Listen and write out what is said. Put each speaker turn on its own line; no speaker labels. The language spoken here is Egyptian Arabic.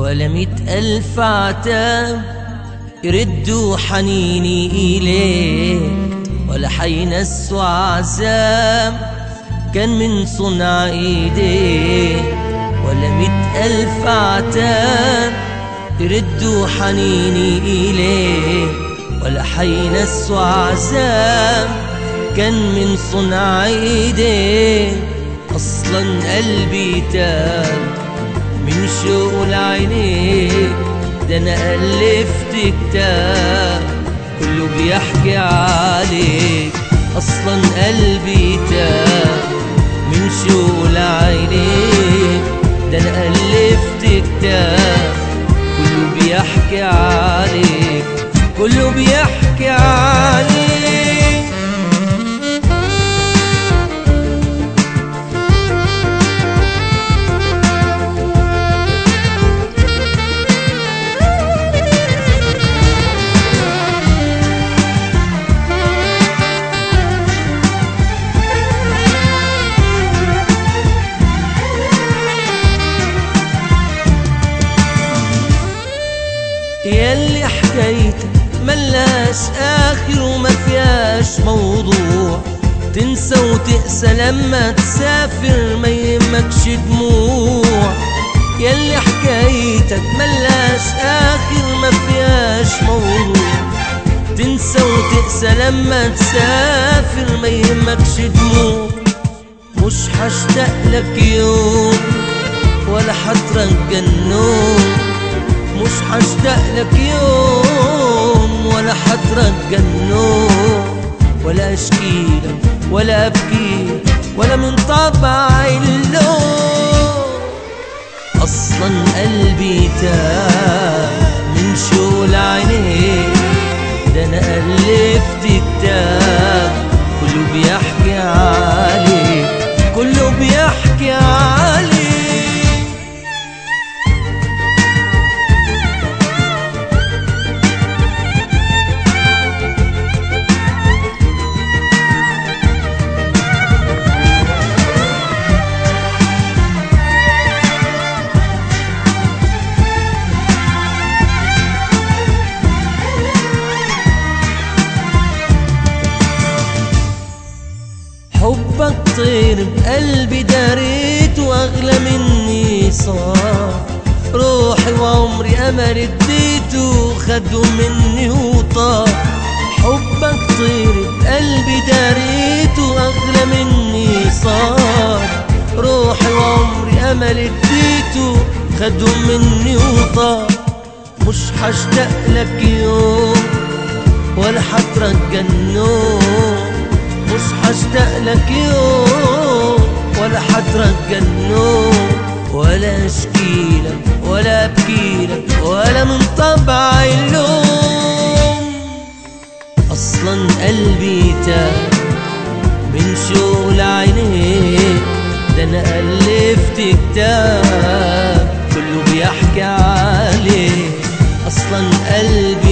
ولا مئة ألف عتاب يردوا حنيني إليه ولا حينسوا عذاب كان من صنع إيديه ولا مئة ألف عتاب يردوا حنيني إليه ولا حينسوا عذاب كان من صنع إيديه أصلا قلبي تاب من شوق لعينيك ده أنا ألفت كتاب كله بيحكي عليك أصلا قلبي تاب من شوق لعينيك ده أنا ألفت كتاب كله بيحكي عليك كله بيحكي عليك ياللي حكايتك ملاش آخر وما فيهاش موضوع تنسى وتقسى لما تسافر ما يهمكش دموع ياللي حكايتك ملاش آخر ما فيهاش موضوع تنسى وتقسى لما تسافر ما يهمكش دموع مش هشتاق لك يوم ولا حترجى النوم مش هشتاق لك يوم ولا حترجى النوم ولا اشكيلك ولا ابكي ولا من طبع اللوم اصلا قلبي تاب من شول عينيك ده انا الفت كتاب كله بيحكي عليك كله بيحكي عليك حبك طير بقلبي داريت واغلى مني صار روحي وعمري امل اديته خدوا مني وطار حبك طير بقلبي داريت واغلى مني صار روحي وعمري امل اديته خدوا مني وطار مش هشتاق لك يوم ولا حترجى النوم مش هشتاق لك يوم ولا حترجى النوم ولا اشكيلك ولا ابكيلك ولا من طبع اللوم اصلا قلبي تاب من شغل عينيك ده انا الفت كتاب كله بيحكي عليك اصلا قلبي